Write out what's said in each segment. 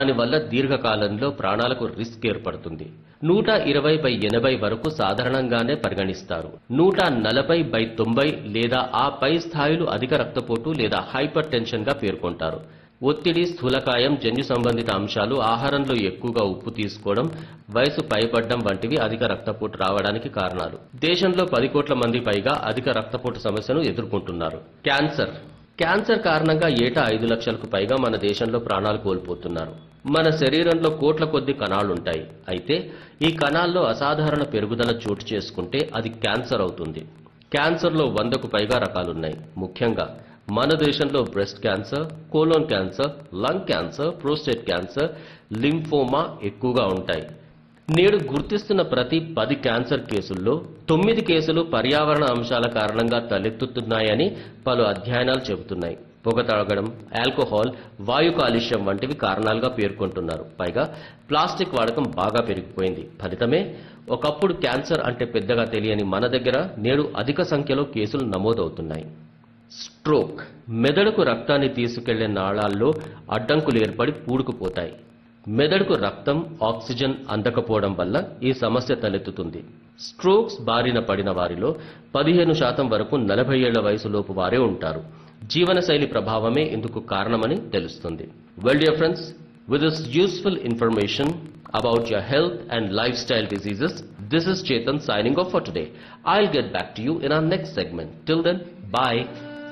దానివల్ల దీర్ఘకాలంలో ప్రాణాలకు రిస్క్ ఏర్పడుతుంది నూట ఇరవై బై ఎనభై వరకు సాధారణంగానే పరిగణిస్తారు నూట నలభై బై తొంభై లేదా ఆ పై స్థాయిలు అధిక రక్తపోటు లేదా హైపర్ టెన్షన్ గా పేర్కొంటారు ఒత్తిడి స్థూలకాయం జన్యు సంబంధిత అంశాలు ఆహారంలో ఎక్కువగా ఉప్పు తీసుకోవడం వయసు పైబడ్డం వంటివి అధిక రక్తపోటు రావడానికి కారణాలు దేశంలో పది కోట్ల మంది పైగా అధిక రక్తపోటు సమస్యను ఎదుర్కొంటున్నారు క్యాన్సర్ క్యాన్సర్ కారణంగా ఏటా ఐదు లక్షలకు పైగా మన దేశంలో ప్రాణాలు కోల్పోతున్నారు మన శరీరంలో కోట్ల కొద్ది కణాలుంటాయి అయితే ఈ కణాల్లో అసాధారణ పెరుగుదల చోటు చేసుకుంటే అది క్యాన్సర్ అవుతుంది క్యాన్సర్లో వందకు పైగా రకాలున్నాయి ముఖ్యంగా మన దేశంలో breast cancer colon cancer lung cancer prostate cancer lymphoma ఎక్కువగా ఉంటాయి నేడు గుర్తిస్తున్న ప్రతి పది క్యాన్సర్ కేసుల్లో తొమ్మిది కేసులు పర్యావరణ అంశాల కారణంగా తలెత్తుతున్నాయని పలు అధ్యయనాలు చెబుతున్నాయి పొగ తాగడం ఆల్కహాల్ వాయు కాలుష్యం వంటివి కారణాలుగా పేర్కొంటున్నారు పైగా ప్లాస్టిక్ వాడకం బాగా పెరిగిపోయింది ఫలితమే ఒకప్పుడు క్యాన్సర్ అంటే పెద్దగా తెలియని మన దగ్గర నేడు అధిక సంఖ్యలో కేసులు నమోదవుతున్నాయి స్ట్రోక్ మెదడుకు రక్తాన్ని తీసుకెళ్లే నాళాల్లో అడ్డంకులు ఏర్పడి పూడుకుపోతాయి మెదడుకు రక్తం ఆక్సిజన్ అందకపోవడం వల్ల ఈ సమస్య తలెత్తుతుంది స్ట్రోక్స్ బారిన పడిన వారిలో పదిహేను శాతం వరకు నలభై ఏళ్ల వయసులోపు వారే ఉంటారు జీవనశైలి ప్రభావమే ఇందుకు కారణమని తెలుస్తుంది well dear friends with this useful information about your health and lifestyle diseases, this is Chetan signing off for today. I'll get back to you in our next segment. Till then, bye.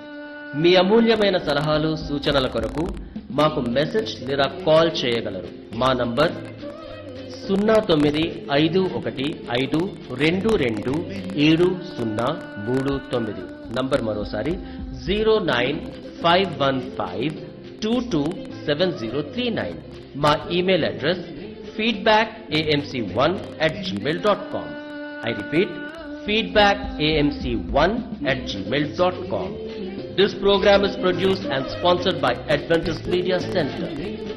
మీ అమూల్యమైన సలహాలు సూచనల కొరకు మాకు message లేదా call చేయగలరు మా number సున్నా తొమ్మిది ఐదు ఒకటి ఐదు రెండు రెండు ఏడు సున్నా మూడు తొమ్మిది నంబర్ మరోసారి zero nine five one five two two seven zero three nine మా email address feedback AMC one at Gmail dot com I repeat feedback amc1 at gmail.com. This program is produced and sponsored by Adventist Media Center.